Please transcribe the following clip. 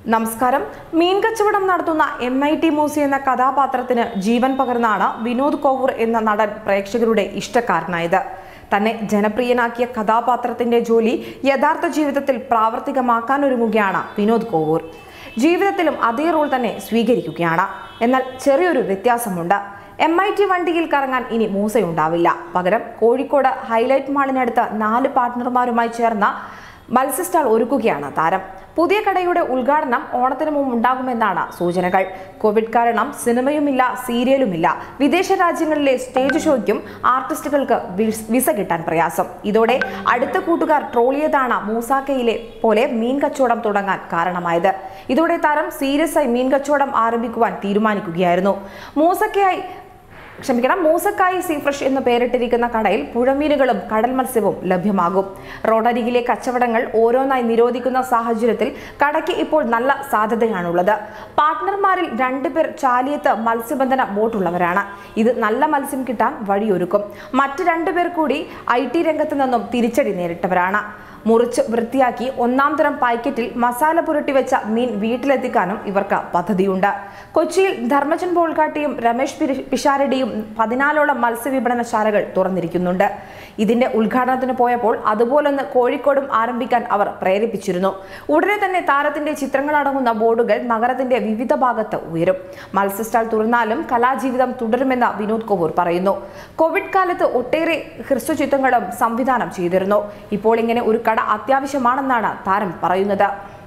നമസ്കാരം മീൻ കച്ചവടം നടത്തുന്ന എം ഐ ടി മൂസി എന്ന കഥാപാത്രത്തിന് ജീവൻ പകർന്നാണ് വിനോദ് കോവൂർ എന്ന നടൻ പ്രേക്ഷകരുടെ ഇഷ്ടക്കാരനായത് തന്നെ ജനപ്രിയനാക്കിയ കഥാപാത്രത്തിന്റെ ജോലി യഥാർത്ഥ ജീവിതത്തിൽ പ്രാവർത്തികമാക്കാനൊരുങ്ങുകയാണ് വിനോദ് കോവൂർ ജീവിതത്തിലും അതേ റോൾ തന്നെ സ്വീകരിക്കുകയാണ് എന്നാൽ ചെറിയൊരു വ്യത്യാസമുണ്ട് എം ഐ ടി വണ്ടിയിൽ കറങ്ങാൻ ഇനി മൂസയുണ്ടാവില്ല പകരം കോഴിക്കോട് ഹൈലൈറ്റ് മാളിനടുത്ത് നാല് പാർട്ട്ണർമാരുമായി ചേർന്ന മത്സ്യസ്റ്റാൾ ഒരുക്കുകയാണ് താരം പുതിയ കടയുടെ ഉദ്ഘാടനം ഓണത്തിന് മുമ്പ് ഉണ്ടാകുമെന്നാണ് സൂചനകൾ കോവിഡ് കാരണം സിനിമയുമില്ല സീരിയലുമില്ല വിദേശ രാജ്യങ്ങളിലെ സ്റ്റേജ് ഷോയ്ക്കും ആർട്ടിസ്റ്റുകൾക്ക് വിസ്- വിസ കിട്ടാൻ പ്രയാസം ഇതോടെ അടുത്ത കൂട്ടുകാർ ട്രോളിയതാണ് മൂസാക്കയിലെ പോലെ മീൻ കച്ചവടം തുടങ്ങാൻ കാരണമായത് ഇതോടെ താരം സീരിയസ് ആയി മീൻ കച്ചവടം ആരംഭിക്കുവാൻ തീരുമാനിക്കുകയായിരുന്നു മൂസക്കയായി ക്ഷമിക്കണം മൂസക്കായി സീ ഫ്രഷ് എന്ന് പേരിട്ടിരിക്കുന്ന കടയിൽ പുഴമീനുകളും കടൽ മത്സ്യവും ലഭ്യമാകും റോഡരികിലെ കച്ചവടങ്ങൾ ഓരോന്നായി നിരോധിക്കുന്ന സാഹചര്യത്തിൽ കടയ്ക്ക് ഇപ്പോൾ നല്ല സാധ്യതയാണുള്ളത് പാർട്ട്ണർമാരിൽ രണ്ടുപേർ ചാലിയത്ത് മത്സ്യബന്ധന ബോട്ടുള്ളവരാണ് ഇത് നല്ല മത്സ്യം കിട്ടാൻ വഴിയൊരുക്കും മറ്റ് രണ്ടുപേർ കൂടി ഐ ടി രംഗത്ത് നിന്നും തിരിച്ചടി നേരിട്ടവരാണ് മുറിച്ച് വൃത്തിയാക്കി ഒന്നാം തരം പാക്കറ്റിൽ മസാല പുരട്ടി വെച്ച മീൻ വീട്ടിലെത്തിക്കാനും ഇവർക്ക് പദ്ധതിയുണ്ട് കൊച്ചിയിൽ ധർമ്മജൻ ബോൾഗാട്ടിയും രമേശ് പിരി- പിഷാരടിയും പതിനാലോളം മത്സ്യവിപണനശാലകൾ തുറന്നിരിക്കുന്നുണ്ട് ഇതിന്റെ ഉദ്ഘാടനത്തിന് പോയപ്പോൾ അതുപോലൊന്ന് കോഴിക്കോടും ആരംഭിക്കാൻ അവർ പ്രേരിപ്പിച്ചിരുന്നു ഉടനെ തന്നെ താരത്തിന്റെ ചിത്രങ്ങളടങ്ങുന്ന ബോർഡുകൾ നഗരത്തിന്റെ വിവിധ ഭാഗത്ത് ഉയരും മത്സ്യസ്റ്റാൾ തുറന്നാലും കലാജീവിതം തുടരുമെന്ന് വിനോദ് കോവൂർ പറയുന്നു കോവിഡ് കാലത്ത് ഒട്ടേറെ ഹ്രസ്വചിത്രങ്ങളും സംവിധാനം ചെയ്തിരുന്നു ഇപ്പോൾ ഇങ്ങനെ ഒരു കട അത്യാവശ്യമാണെന്നാണ് താരം പറയുന്നത്